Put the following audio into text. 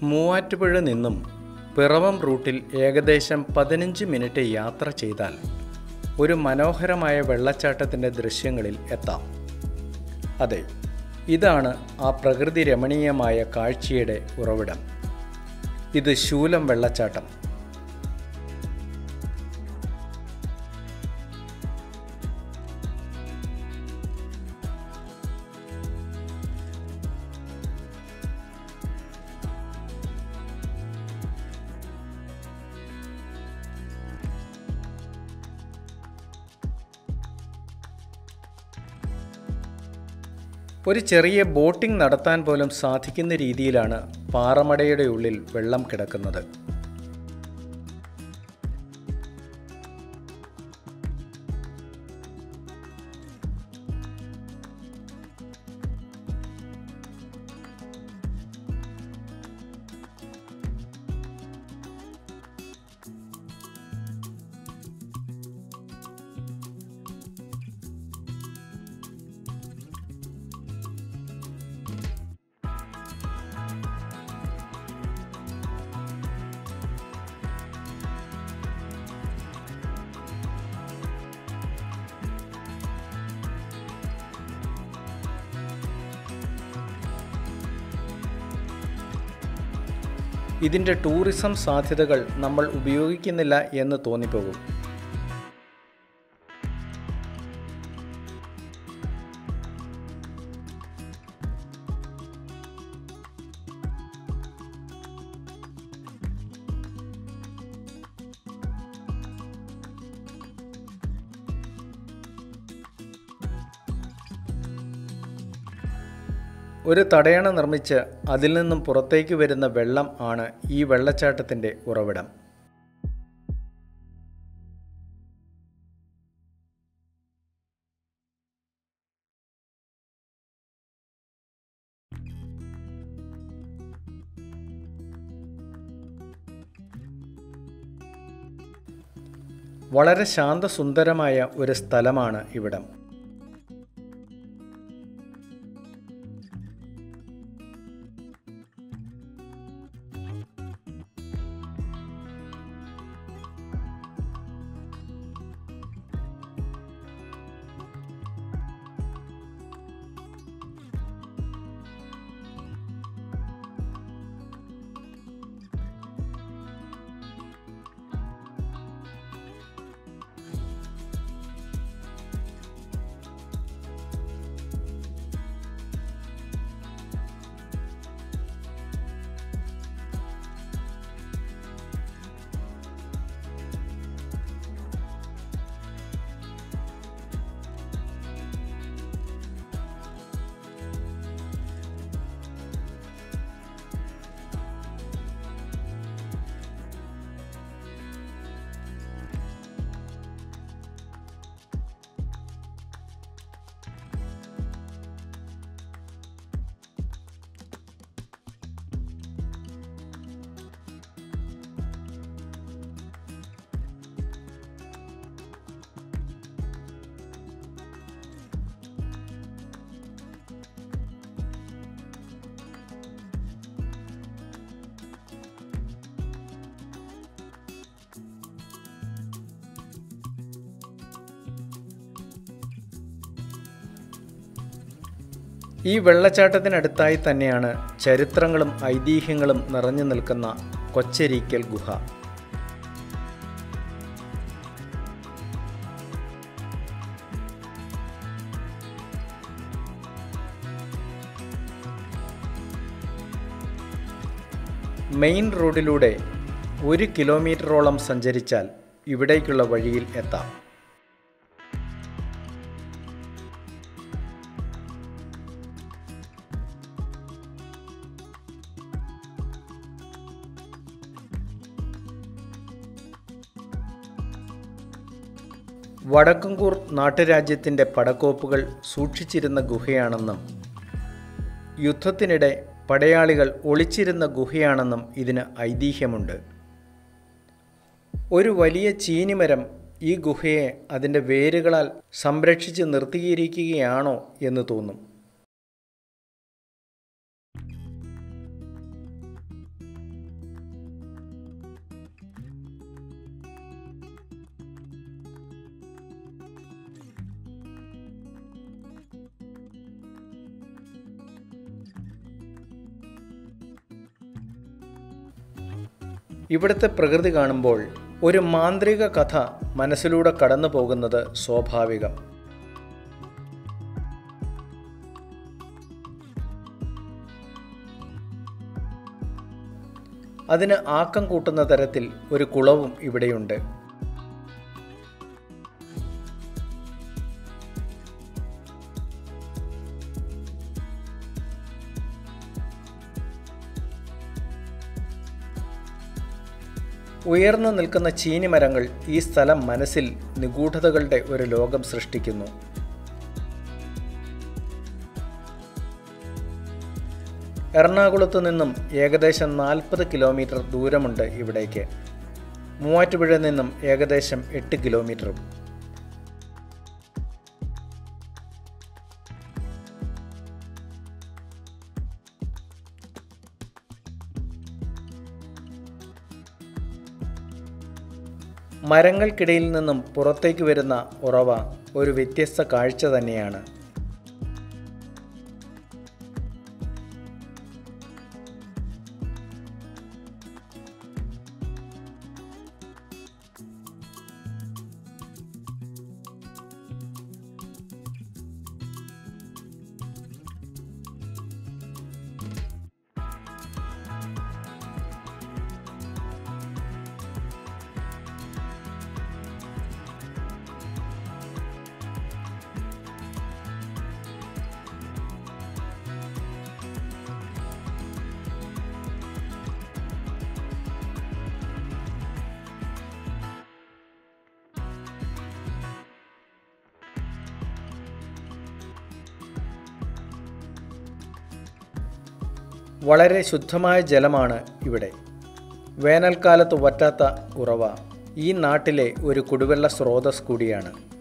മൂവാറ്റുപുഴ നിന്നും പിറവം റൂട്ടിൽ ഏകദേശം പതിനഞ്ച് മിനിറ്റ് യാത്ര ചെയ്താൽ ഒരു മനോഹരമായ വെള്ളച്ചാട്ടത്തിൻ്റെ ദൃശ്യങ്ങളിൽ എത്താം അതെ ഇതാണ് ആ പ്രകൃതി രമണീയമായ കാഴ്ചയുടെ ഉറവിടം ഇത് ശൂലം വെള്ളച്ചാട്ടം ഒരു ചെറിയ ബോട്ടിംഗ് നടത്താൻ പോലും സാധിക്കുന്ന രീതിയിലാണ് പാറമടയുടെ ഉള്ളിൽ വെള്ളം കിടക്കുന്നത് ഇതിൻ്റെ ടൂറിസം സാധ്യതകൾ നമ്മൾ ഉപയോഗിക്കുന്നില്ല എന്ന് തോന്നിപ്പോകും ഒരു തടയണ നിർമ്മിച്ച് അതിൽ നിന്നും പുറത്തേക്ക് വരുന്ന വെള്ളം ആണ് ഈ വെള്ളച്ചാട്ടത്തിൻ്റെ ഉറവിടം വളരെ ശാന്തസുന്ദരമായ ഒരു സ്ഥലമാണ് ഇവിടം ഈ വെള്ളച്ചാട്ടത്തിനടുത്തായി തന്നെയാണ് ചരിത്രങ്ങളും ഐതിഹ്യങ്ങളും നിറഞ്ഞു നിൽക്കുന്ന കൊച്ചരീക്കൽ ഗുഹ മെയിൻ റോഡിലൂടെ ഒരു കിലോമീറ്ററോളം സഞ്ചരിച്ചാൽ ഇവിടേക്കുള്ള വഴിയിൽ എത്താം വടക്കുംകൂർ നാട്ടുരാജ്യത്തിൻ്റെ പടക്കോപ്പുകൾ സൂക്ഷിച്ചിരുന്ന ഗുഹയാണെന്നും യുദ്ധത്തിനിടെ പടയാളികൾ ഒളിച്ചിരുന്ന ഗുഹയാണെന്നും ഇതിന് ഐതിഹ്യമുണ്ട് ഒരു വലിയ ചീനിമരം ഈ ഗുഹയെ അതിൻ്റെ വേരുകളാൽ സംരക്ഷിച്ച് നിർത്തിയിരിക്കുകയാണോ എന്ന് തോന്നും ഇവിടുത്തെ പ്രകൃതി കാണുമ്പോൾ ഒരു മാന്ത്രിക കഥ മനസ്സിലൂടെ കടന്നു പോകുന്നത് സ്വാഭാവികം അതിന് ആക്കം കൂട്ടുന്ന തരത്തിൽ ഒരു കുളവും ഇവിടെയുണ്ട് ഉയർന്നു നിൽക്കുന്ന ചീനിമരങ്ങൾ ഈ സ്ഥലം മനസ്സിൽ നിഗൂഢതകളുടെ ഒരു ലോകം സൃഷ്ടിക്കുന്നു എറണാകുളത്ത് നിന്നും ഏകദേശം നാൽപ്പത് കിലോമീറ്റർ ദൂരമുണ്ട് ഇവിടേക്ക് മൂവാറ്റുപുഴയിൽ നിന്നും ഏകദേശം എട്ട് കിലോമീറ്ററും മരങ്ങൾക്കിടയിൽ നിന്നും പുറത്തേക്ക് വരുന്ന ഉറവ ഒരു വ്യത്യസ്ത കാഴ്ച തന്നെയാണ് വളരെ ശുദ്ധമായ ജലമാണ് ഇവിടെ വേനൽക്കാലത്ത് വറ്റാത്ത ഉറവ ഈ നാട്ടിലെ ഒരു കുടിവെള്ള സ്രോതസ് കൂടിയാണ്